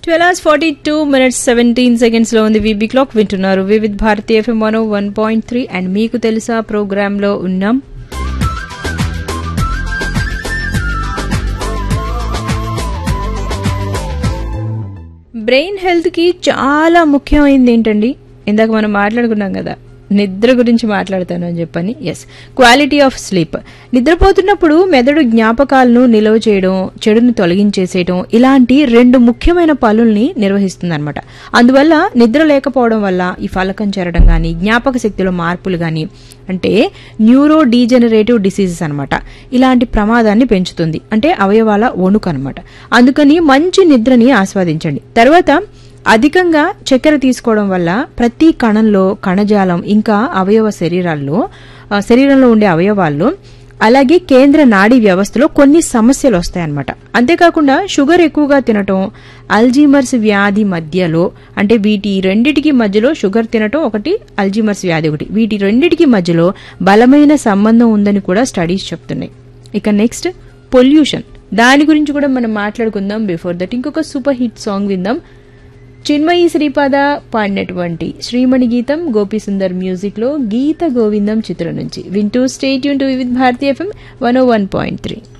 twelve hours forty two minutes seventeen seconds లో ఉంది VB clock వింటున్నారు Vividh Bharati FM one one point three and మీకు తెలుసా ప్రోగ్రామ్ లో ఉన్నాం బ్రెయిన్ హెల్త్ కి చాలా ముఖ్యమైనది ఏంటండి ఇందాక మనం మాట్లాడుకున్నాం కదా నిద్ర గురించి మాట్లాడతాను అని చెప్పని ఎస్ క్వాలిటీ ఆఫ్ స్లీప్ నిద్రపోతున్నప్పుడు మెదడు జ్ఞాపకాలను నిల్వ చేయడం చెడుని తొలగించేసేయడం ఇలాంటి రెండు ముఖ్యమైన పనుల్ని నిర్వహిస్తుంది అనమాట అందువల్ల నిద్ర లేకపోవడం వల్ల ఈ ఫలకం చేరడం కానీ జ్ఞాపక శక్తిలో మార్పులు కానీ అంటే న్యూరో డీజనరేటివ్ డిసీజెస్ అనమాట ఇలాంటి ప్రమాదాన్ని పెంచుతుంది అంటే అవయవాల వణుకు అనమాట అందుకని మంచి నిద్రని ఆస్వాదించండి తర్వాత అధికంగా చక్కెర తీసుకోవడం వల్ల ప్రతి కణంలో కణజాలం ఇంకా అవయవ శరీరాల్లో ఆ, శరీరంలో ఉండే అవయవాల్లో అలాగే కేంద్ర నాడీ వ్యవస్థలో కొన్ని సమస్యలు వస్తాయన్నమాట అంతేకాకుండా షుగర్ ఎక్కువగా తినటం అల్జీమర్స్ వ్యాధి మధ్యలో అంటే వీటి రెండిటికి మధ్యలో షుగర్ తినటం ఒకటి అల్జీమర్స్ వ్యాధి ఒకటి వీటి రెండిటికి మధ్యలో బలమైన సంబంధం ఉందని కూడా స్టడీస్ చెప్తున్నాయి ఇక నెక్స్ట్ పొల్యూషన్ దాని గురించి కూడా మనం మాట్లాడుకుందాం బిఫోర్ దట్ ఇంకొక సూపర్ హిట్ సాంగ్ విందాం చిన్మయి శ్రీపాద పాడినటువంటి శ్రీమణి గీతం గోపి సుందర్ మ్యూజిక్ లో గీత గోవిందం చిత్రం నుంచి వింటూ స్టేట్ యూన్ to with Bharati FM one o one point three